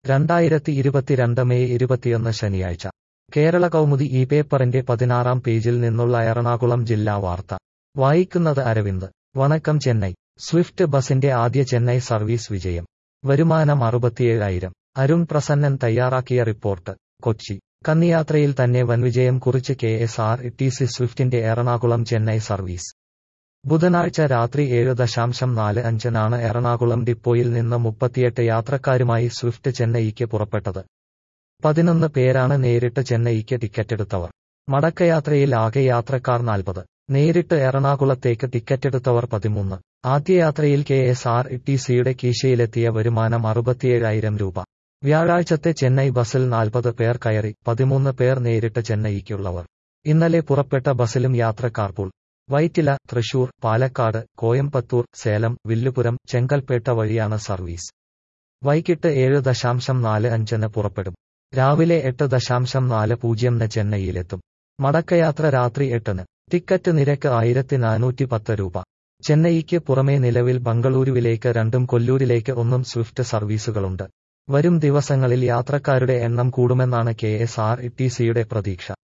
രണ്ടായിരത്തി ഇരുപത്തിരണ്ട് മെയ് ഇരുപത്തിയൊന്ന് ശനിയാഴ്ച കേരള കൗമുദി ഈ പേപ്പറിന്റെ പതിനാറാം പേജിൽ നിന്നുള്ള എറണാകുളം ജില്ലാ വാർത്ത വായിക്കുന്നത് അരവിന്ദ് വണക്കം ചെന്നൈ സ്വിഫ്റ്റ് ബസിന്റെ ആദ്യ ചെന്നൈ സർവീസ് വിജയം വരുമാനം അറുപത്തിയേഴായിരം അരുൺ പ്രസന്നൻ തയ്യാറാക്കിയ റിപ്പോർട്ട് കൊച്ചി കന്നിയാത്രയിൽ തന്നെ വൻവിജയം കുറിച്ച് K S R T C സ്വിഫ്റ്റിന്റെ എറണാകുളം ചെന്നൈ സർവീസ് ബുധനാഴ്ച രാത്രി ഏഴ് ദശാംശം നാല് അഞ്ചിനാണ് എറണാകുളം ഡിപ്പോയിൽ നിന്ന് മുപ്പത്തിയെട്ട് യാത്രക്കാരുമായി സ്വിഫ്റ്റ് ചെന്നൈക്ക് പുറപ്പെട്ടത് പതിനൊന്ന് പേരാണ് നേരിട്ട് ചെന്നൈക്ക് ടിക്കറ്റെടുത്തവർ മടക്കയാത്രയിൽ ആകെ യാത്രക്കാർ നാൽപ്പത് നേരിട്ട് എറണാകുളത്തേക്ക് ടിക്കറ്റെടുത്തവർ പതിമൂന്ന് ആദ്യയാത്രയിൽ കെ എസ് ആർ ടി സിയുടെ കീശയിലെത്തിയ വരുമാനം അറുപത്തിയേഴായിരം രൂപ വ്യാഴാഴ്ചത്തെ ചെന്നൈ ബസിൽ നാൽപ്പത് പേർ കയറി പതിമൂന്ന് പേർ നേരിട്ട് ചെന്നൈക്കുള്ളവർ ഇന്നലെ പുറപ്പെട്ട ബസിലും യാത്രക്കാർ പൂൾ വൈറ്റില തൃശൂർ പാലക്കാട് കോയമ്പത്തൂർ സേലം വില്ലുപുരം ചെങ്കൽപ്പേട്ട വഴിയാണ് സർവീസ് വൈകിട്ട് ഏഴ് ദശാംശം നാല് അഞ്ചിന് പുറപ്പെടും രാവിലെ എട്ട് ദശാംശം നാല് പൂജ്യംന് ചെന്നൈയിലെത്തും മടക്കയാത്ര രാത്രി എട്ടിന് ടിക്കറ്റ് നിരക്ക് ആയിരത്തി നാനൂറ്റി പത്ത് രൂപ ചെന്നൈക്ക് പുറമേ നിലവിൽ ബംഗളൂരുവിലേക്ക് രണ്ടും കൊല്ലൂരിലേക്ക് ഒന്നും സ്വിഫ്റ്റ് സർവീസുകളുണ്ട് വരും ദിവസങ്ങളിൽ യാത്രക്കാരുടെ എണ്ണം കൂടുമെന്നാണ് കെ എസ് ആർ ടി സിയുടെ പ്രതീക്ഷ